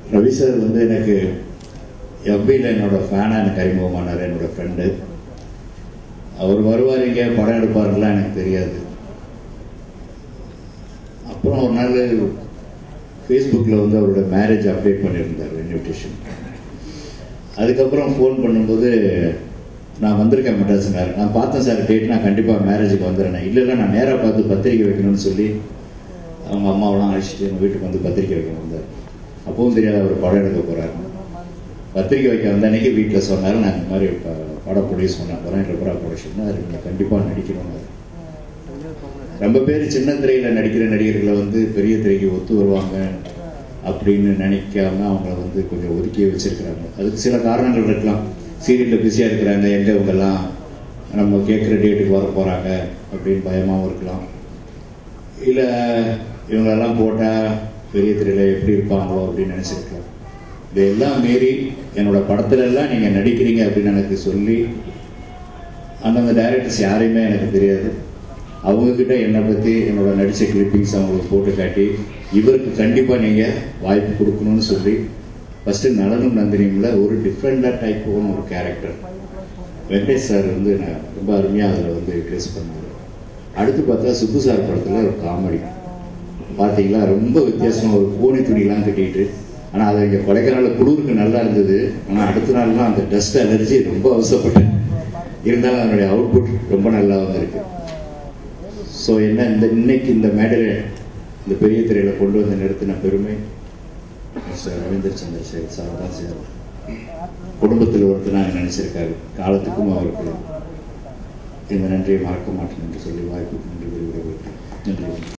Ravi sir வந்து எனக்கு எஃபியில் என்னோட ஃபேனாக எனக்கு அறிமுகமானார் என்னோட ஃப்ரெண்டு அவர் வருவார் இங்கே படம் எடுப்பாருலாம் எனக்கு தெரியாது அப்புறம் ஒரு நாள் ஃபேஸ்புக்கில் வந்து அவரோட மேரேஜ் அப்டேட் பண்ணியிருந்தார் இன்விடேஷன் அதுக்கப்புறம் ஃபோன் பண்ணும்போது நான் வந்திருக்கேன் மெட்ராஸுனார் நான் பார்த்தேன் சார் டேட் நான் கண்டிப்பாக மேரேஜுக்கு வந்துடுறேன் இல்லை இல்லை நான் நேராக பார்த்து பத்திரிக்கை வைக்கணும்னு சொல்லி அவங்க அம்மாவெல்லாம் அழைச்சிட்டு எங்கள் வீட்டுக்கு வந்து பத்திரிக்கை வைக்க வந்தார் அப்பவும் தெரியாத அவர் படம் எடுக்க போகிறாரு பத்திரிக்கை வைக்க வந்த அன்னைக்கு வீட்டில் சொன்னார் நான் இந்த மாதிரி ப- படம் ப்ரொடியூஸ் பண்ண போகிறேன் ரெபரா ப்ரொடக்ஷன் அது நீங்கள் கண்டிப்பாக நடிக்கணும்னு ரொம்ப பேர் சின்ன திரையில் நடிக்கிற நடிகர்களை வந்து பெரிய திரைக்கு ஒத்து வருவாங்க அப்படின்னு நினைக்காம அவங்கள வந்து கொஞ்சம் ஒதுக்கி வச்சிருக்கிறாங்க அதுக்கு சில காரணங்கள் இருக்கலாம் சீரியலில் பிஸியாக இருக்கிறாங்க எங்கே இவங்கெல்லாம் நம்ம கேட்குற டேட்டுக்கு வர போகிறாங்க அப்படின்னு பயமாகவும் இருக்கலாம் இல்லை இவங்களெல்லாம் போட்டால் பெரிய திரையில் எப்படி இருப்பாங்களோ அப்படின்னு நினச்சிருக்கலாம் இதையெல்லாம் மீறி என்னோட படத்துல எல்லாம் நீங்கள் நடிக்கிறீங்க அப்படின்னு எனக்கு சொல்லி அந்தந்த டைரக்டர்ஸ் யாரையுமே எனக்கு தெரியாது அவங்கக்கிட்ட என்னை பற்றி என்னோட நடித்த கிளிப்பிங்ஸ் அவங்களுக்கு போட்டு காட்டி இவருக்கு கண்டிப்பாக நீங்கள் வாய்ப்பு கொடுக்கணும்னு சொல்லி ஃபஸ்ட்டு நடனம் நந்தினியில் ஒரு டிஃப்ரெண்டாக டைப்பான ஒரு கேரக்டர் வெங்கடேஷ் சார் வந்து நான் ரொம்ப அருமையாக அதில் வந்து யூட்டிலைஸ் பண்ணார் அடுத்து பார்த்தா சுப்பு சார் படத்தில் ஒரு காமெடி பார்த்தீங்களா ரொம்ப வித்தியாசமாக ஒரு கோணி துணிலாம் கட்டிட்டு ஆனால் அது இங்கே கொடைக்கானல குளிருக்கு நல்லா இருந்தது ஆனால் அடுத்த நாள்லாம் அந்த டஸ்ட் அலர்ஜி ரொம்ப அவசரப்பட்டேன் இருந்தாலும் அதனுடைய அவுட்புட் ரொம்ப நல்லா வந்திருக்கு ஸோ என்ன இந்த இன்னைக்கு இந்த மேடையில் இந்த பெரிய திரையில் கொண்டு வந்து நிறுத்தின பெருமை மிஸ்டர் ரவீந்தர் சந்திரசேகர் சார் தான் சார் குடும்பத்தில் ஒருத்தர் நினைச்சிருக்காரு காலத்துக்கும் அவருக்கு இந்த நன்றியை மறக்க மாட்டேன் என்று சொல்லி வாய்ப்புக்கு நன்றி கூறி விடைபெறுகிறேன். நன்றி